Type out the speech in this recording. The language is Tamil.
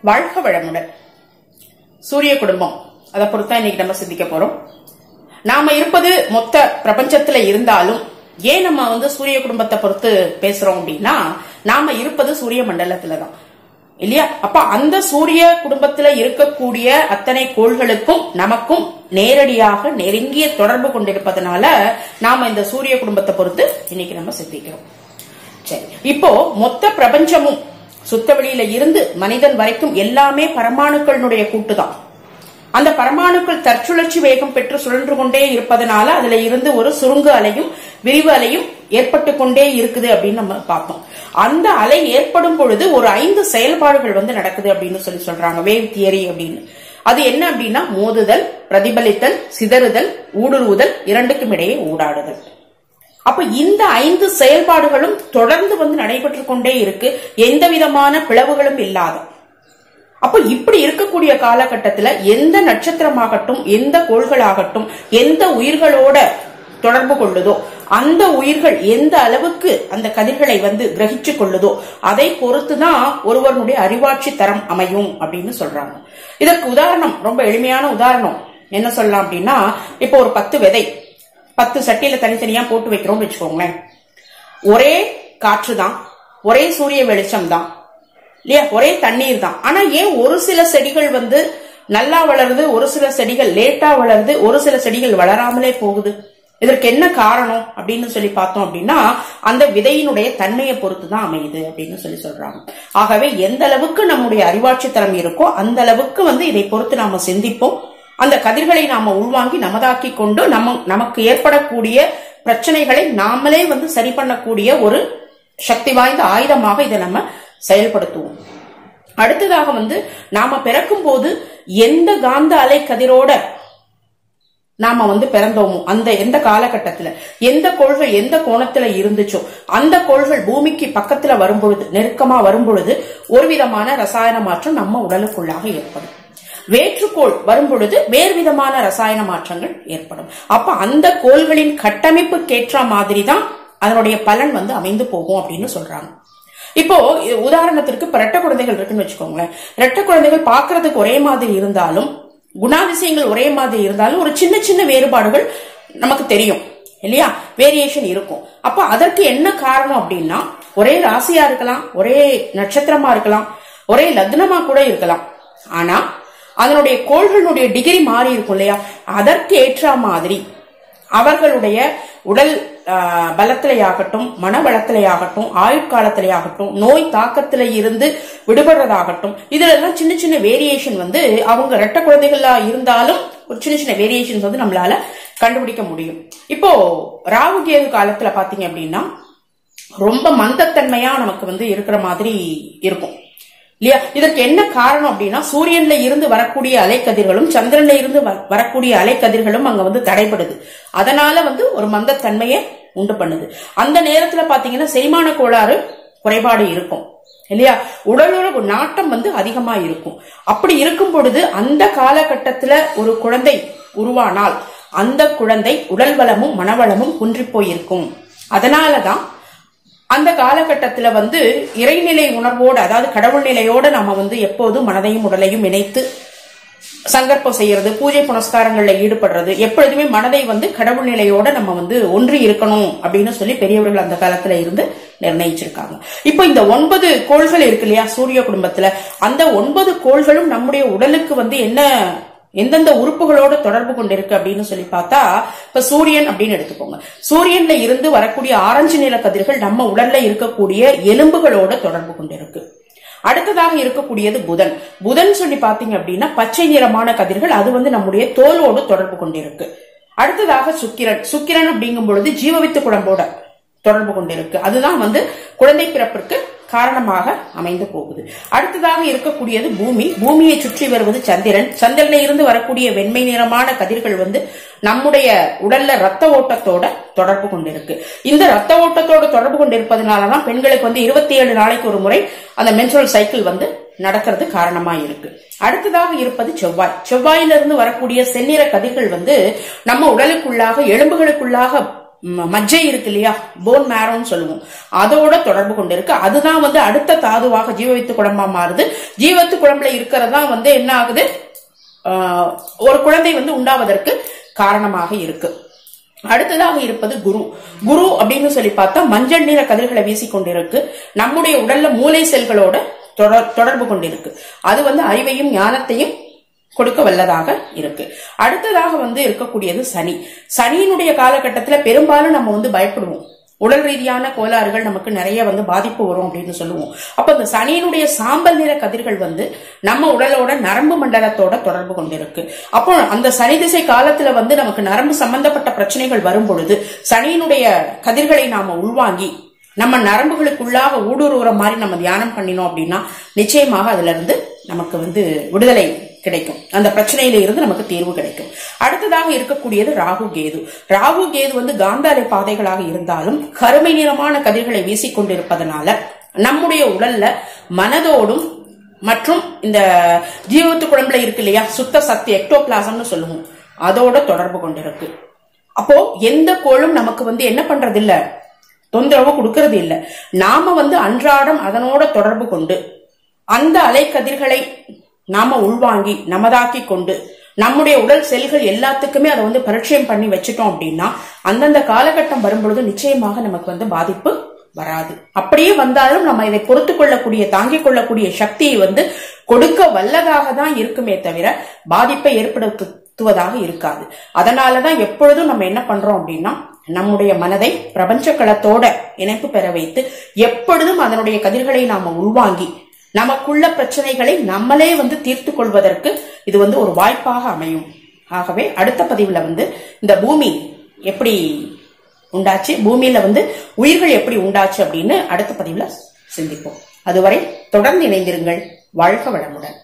வாழ்க வளமுடன் சூரிய குடும்பம் அதை பொறுத்தா இன்னைக்கு நம்ம சிந்திக்க போறோம் நாம இருப்பது மொத்த பிரபஞ்சத்துல இருந்தாலும் ஏன் நம்ம வந்து சூரிய குடும்பத்தை பொறுத்து பேசுறோம் அப்படின்னா நாம இருப்பது சூரிய மண்டலத்துல தான் இல்லையா அப்ப அந்த சூரிய குடும்பத்துல இருக்கக்கூடிய அத்தனை கோள்களுக்கும் நமக்கும் நேரடியாக நெருங்கிய தொடர்பு கொண்டிருப்பதனால நாம இந்த சூரிய குடும்பத்தை பொறுத்து இன்னைக்கு நம்ம சிந்திக்கிறோம் சரி இப்போ மொத்த பிரபஞ்சமும் சுத்தவெளியில இருந்து மனிதன் வரைக்கும் எல்லாமே பரமாணுக்களுடைய கூட்டுதான் அந்த பரமாணுக்கள் தற்சுழற்சி வேகம் பெற்று சுழன்று கொண்டே இருப்பதனால அதுல இருந்து ஒரு சுருங்கு அலையும் விரிவு அலையும் ஏற்பட்டு கொண்டே இருக்குது அப்படின்னு நம்ம பார்த்தோம் அந்த அலை ஏற்படும் பொழுது ஒரு ஐந்து செயல்பாடுகள் வந்து நடக்குது அப்படின்னு சொல்லி சொல்றாங்க வேவ் தியரி அப்படின்னு அது என்ன அப்படின்னா மோதுதல் பிரதிபலித்தல் சிதறுதல் ஊடுருவுதல் இரண்டுக்கும் இடையே ஊடாடுதல் அப்ப இந்த ஐந்து செயல்பாடுகளும் தொடர்ந்து வந்து நடைபெற்று கொண்டே இருக்கு எந்த விதமான பிளவுகளும் இல்லாத அப்ப இப்படி இருக்கக்கூடிய காலகட்டத்துல எந்த நட்சத்திரமாகட்டும் எந்த கோள்களாகட்டும் எந்த உயிர்களோட தொடர்பு கொள்ளுதோ அந்த உயிர்கள் எந்த அளவுக்கு அந்த கதிர்களை வந்து கிரகிச்சு கொள்ளுதோ அதை பொறுத்துதான் ஒருவருடைய அறிவாட்சி தரம் அமையும் அப்படின்னு சொல்றாங்க இதற்கு உதாரணம் ரொம்ப எளிமையான உதாரணம் என்ன சொல்லலாம் அப்படின்னா இப்போ ஒரு பத்து விதை பத்து சட்டியில தனித்தனியா போட்டு வைக்கிறோம்னு வச்சுக்கோங்களேன் ஒரே காற்று தான் ஒரே சூரிய வெளிச்சம் தான் இல்லையா ஒரே தண்ணீர் தான் ஆனா ஏன் ஒரு சில செடிகள் வந்து நல்லா வளருது ஒரு சில செடிகள் லேட்டா வளருது ஒரு சில செடிகள் வளராமலே போகுது இதற்கு என்ன காரணம் அப்படின்னு சொல்லி பார்த்தோம் அப்படின்னா அந்த விதையினுடைய தன்மையை பொறுத்து தான் அமையுது அப்படின்னு சொல்லி சொல்றாங்க ஆகவே எந்த அளவுக்கு நம்முடைய அறிவாட்சி தரம் இருக்கோ அந்த அளவுக்கு வந்து இதை பொறுத்து நாம சிந்திப்போம் அந்த கதிர்களை நாம உள்வாங்கி நமதாக்கி கொண்டு நம்ம நமக்கு ஏற்படக்கூடிய பிரச்சனைகளை நாமளே வந்து சரி பண்ணக்கூடிய ஒரு சக்தி வாய்ந்த ஆயுதமாக இதை நம்ம செயல்படுத்துவோம் அடுத்ததாக வந்து நாம பிறக்கும் போது எந்த காந்த அலை கதிரோட நாம வந்து பிறந்தோமோ அந்த எந்த காலகட்டத்துல எந்த கோள்கள் எந்த கோணத்துல இருந்துச்சோ அந்த கோள்கள் பூமிக்கு பக்கத்துல வரும்பொழுது நெருக்கமா வரும்பொழுது ஒரு விதமான ரசாயன மாற்றம் நம்ம உடலுக்குள்ளாக ஏற்படும் வேற்றுக்கோள் வரும்பொழுது வேறு விதமான ரசாயன மாற்றங்கள் ஏற்படும் அப்ப அந்த கோள்களின் கட்டமைப்புக்கேற்ற மாதிரி தான் அதனுடைய பலன் வந்து அமைந்து போகும் அப்படின்னு சொல்றாங்க இப்போ உதாரணத்திற்கு இப்ப ரெட்ட குழந்தைகள் இருக்குன்னு வச்சுக்கோங்களேன் ரெட்ட குழந்தைகள் பாக்குறதுக்கு ஒரே மாதிரி இருந்தாலும் குணாதிசயங்கள் ஒரே மாதிரி இருந்தாலும் ஒரு சின்ன சின்ன வேறுபாடுகள் நமக்கு தெரியும் இல்லையா வேரியேஷன் இருக்கும் அப்ப அதற்கு என்ன காரணம் அப்படின்னா ஒரே ராசியா இருக்கலாம் ஒரே நட்சத்திரமா இருக்கலாம் ஒரே லக்னமா கூட இருக்கலாம் ஆனா அதனுடைய கோள்களுடைய டிகிரி மாறி இருக்கும் இல்லையா அதற்கு ஏற்ற மாதிரி அவர்களுடைய உடல் பலத்திலேயாகட்டும் மன வளத்திலேயாகட்டும் ஆயுட்காலத்திலேயாகட்டும் நோய் தாக்கத்தில இருந்து விடுபடுறதாகட்டும் இதுல எல்லாம் சின்ன சின்ன வேரியேஷன் வந்து அவங்க ரெட்ட குழந்தைகளா இருந்தாலும் ஒரு சின்ன சின்ன வேரியேஷன்ஸ் வந்து நம்மளால கண்டுபிடிக்க முடியும் இப்போ ராகு கேது காலத்துல பாத்தீங்க அப்படின்னா ரொம்ப மந்தத்தன்மையா நமக்கு வந்து இருக்கிற மாதிரி இருக்கும் இல்லையா இதற்கு என்ன காரணம் அப்படின்னா சூரியன்ல இருந்து வரக்கூடிய அலைக்கதிர்களும் சந்திரன்ல இருந்து வரக்கூடிய அலைக்கதிர்களும் அங்க வந்து தடைபடுது அதனால வந்து ஒரு மந்தத்தன்மையை உண்டு பண்ணுது அந்த நேரத்துல பாத்தீங்கன்னா செரிமான கோளாறு குறைபாடு இருக்கும் இல்லையா உடலுறவு நாட்டம் வந்து அதிகமா இருக்கும் அப்படி இருக்கும் பொழுது அந்த காலகட்டத்துல ஒரு குழந்தை உருவானால் அந்த குழந்தை உடல் வளமும் மனவளமும் குன்றி போயிருக்கும் அதனாலதான் அந்த காலகட்டத்துல வந்து இறைநிலை உணர்வோடு அதாவது கடவுள் நிலையோட நம்ம வந்து எப்போதும் மனதையும் உடலையும் இணைத்து சங்கற்பம் செய்யறது பூஜை புனஸ்காரங்கள்ல ஈடுபடுறது எப்பொழுதுமே மனதை வந்து கடவுள் நிலையோட நம்ம வந்து ஒன்றி இருக்கணும் அப்படின்னு சொல்லி பெரியவர்கள் அந்த காலத்துல இருந்து நிர்ணயிச்சிருக்காங்க இப்போ இந்த ஒன்பது கோள்கள் இருக்கு இல்லையா சூரிய குடும்பத்துல அந்த ஒன்பது கோள்களும் நம்முடைய உடலுக்கு வந்து என்ன எந்தெந்த உறுப்புகளோட தொடர்பு கொண்டிருக்கு அப்படின்னு சொல்லி பார்த்தா இப்ப சூரியன் அப்படின்னு எடுத்துக்கோங்க சூரியன்ல இருந்து வரக்கூடிய ஆரஞ்சு நிற கதிர்கள் நம்ம உடல்ல இருக்கக்கூடிய எலும்புகளோட தொடர்பு கொண்டிருக்கு அடுத்ததாக இருக்கக்கூடியது புதன் புதன் சொல்லி பாத்தீங்க அப்படின்னா பச்சை நிறமான கதிர்கள் அது வந்து நம்முடைய தோலோடு தொடர்பு கொண்டிருக்கு அடுத்ததாக சுக்கிரன் சுக்கிரன் அப்படிங்கும் பொழுது ஜீவவித்து குழம்போட தொடர்பு கொண்டிருக்கு அதுதான் வந்து குழந்தை பிறப்பிற்கு காரணமாக அமைந்து போகுது அடுத்ததாக இருக்கக்கூடியது பூமி பூமியை சுற்றி வருவது சந்திரன் சந்திரனில இருந்து வரக்கூடிய வெண்மை நிறமான கதிர்கள் வந்து நம்முடைய உடல்ல ரத்த ஓட்டத்தோட தொடர்பு கொண்டிருக்கு இந்த ரத்த ஓட்டத்தோட தொடர்பு கொண்டிருப்பதனாலதான் பெண்களுக்கு வந்து இருபத்தி ஏழு நாளைக்கு ஒரு முறை அந்த மென்சுரல் சைக்கிள் வந்து நடக்கிறது காரணமா இருக்கு அடுத்ததாக இருப்பது செவ்வாய் செவ்வாயிலிருந்து வரக்கூடிய செந்நிற கதிர்கள் வந்து நம்ம உடலுக்குள்ளாக எலும்புகளுக்குள்ளாக ம- மஜ்ஜை இருக்கு இல்லையா போன் மேரோன்னு சொல்லுவோம் அதோட தொடர்பு கொண்டு இருக்கு அதுதான் வந்து அடுத்த தாதுவாக ஜீவவித்து குழம்பா மாறுது ஜீவத்து குழம்புல இருக்கிறதா வந்து என்ன ஆகுது ஆஹ், ஒரு குழந்தை வந்து உண்டாவதற்கு காரணமாக இருக்கு அடுத்ததாக இருப்பது குரு குரு அப்படின்னு சொல்லி பார்த்தா மஞ்சள் நிற கதிர்களை வீசிக்கொண்டிருக்கு நம்முடைய உடல்ல மூளை செல்களோட தொடர் தொடர்பு கொண்டிருக்கு அது வந்து அறிவையும் ஞானத்தையும் கொடுக்க வல்லதாக இருக்கு அடுத்ததாக வந்து இருக்கக்கூடியது சனி சனியினுடைய காலகட்டத்துல பெரும்பாலும் நம்ம வந்து பயப்படுவோம் உடல் ரீதியான கோளாறுகள் நமக்கு நிறைய வந்து பாதிப்பு வரும் அப்படின்னு சொல்லுவோம் அப்ப இந்த சனியினுடைய சாம்பல் நிற கதிர்கள் வந்து நம்ம உடலோட நரம்பு மண்டலத்தோட தொடர்பு கொண்டிருக்கு அப்போ அந்த சனி திசை காலத்துல வந்து நமக்கு நரம்பு சம்பந்தப்பட்ட பிரச்சனைகள் வரும் பொழுது சனியினுடைய கதிர்களை நாம உள்வாங்கி நம்ம நரம்புகளுக்குள்ளாக ஊடுருவுற மாதிரி நம்ம தியானம் பண்ணினோம் அப்படின்னா நிச்சயமாக அதுல இருந்து நமக்கு வந்து விடுதலை கிடைக்கும் அந்த பிரச்சனையில இருந்து நமக்கு தீர்வு கிடைக்கும் அடுத்ததாக இருக்கக்கூடியது ராகு கேது ராகு கேது வந்து காந்தாலை பாதைகளாக இருந்தாலும் கருமை நிறமான கதிர்களை வீசிக்கொண்டிருப்பதனால நம்முடைய உடல்ல மனதோடும் மற்றும் இந்த ஜீவத்து குழம்புல இருக்கு இல்லையா சுத்த சக்தி எக்டோபிளாசம்னு சொல்லுவோம் அதோட தொடர்பு கொண்டிருக்கு அப்போ எந்த கோளும் நமக்கு வந்து என்ன பண்றது இல்ல தொந்தரவு கொடுக்கறது இல்ல நாம வந்து அன்றாடம் அதனோட தொடர்பு கொண்டு அந்த அலைக்கதிர்களை நாம உள்வாங்கி நமதாக்கி கொண்டு நம்முடைய உடல் செல்கள் எல்லாத்துக்குமே அதை வந்து பரிச்சயம் பண்ணி வச்சுட்டோம் அப்படின்னா அந்தந்த காலகட்டம் வரும்பொழுது நிச்சயமாக நமக்கு வந்து பாதிப்பு வராது அப்படியே வந்தாலும் நம்ம இதை பொறுத்து கொள்ளக்கூடிய தாங்கிக் கொள்ளக்கூடிய சக்தியை வந்து கொடுக்க வல்லதாக தான் இருக்குமே தவிர பாதிப்பை ஏற்படுத்துவதாக இருக்காது அதனாலதான் எப்பொழுதும் நம்ம என்ன பண்றோம் அப்படின்னா நம்முடைய மனதை பிரபஞ்ச களத்தோட இணைப்பு பெற வைத்து எப்பொழுதும் அதனுடைய கதிர்களை நாம உள்வாங்கி நமக்குள்ள பிரச்சனைகளை நம்மளே வந்து தீர்த்து கொள்வதற்கு இது வந்து ஒரு வாய்ப்பாக அமையும் ஆகவே அடுத்த பதிவுல வந்து இந்த பூமி எப்படி உண்டாச்சு பூமியில வந்து உயிர்கள் எப்படி உண்டாச்சு அப்படின்னு அடுத்த பதிவுல சிந்திப்போம் அதுவரை தொடர்ந்து இணைந்திருங்கள் வாழ்க வளமுடன்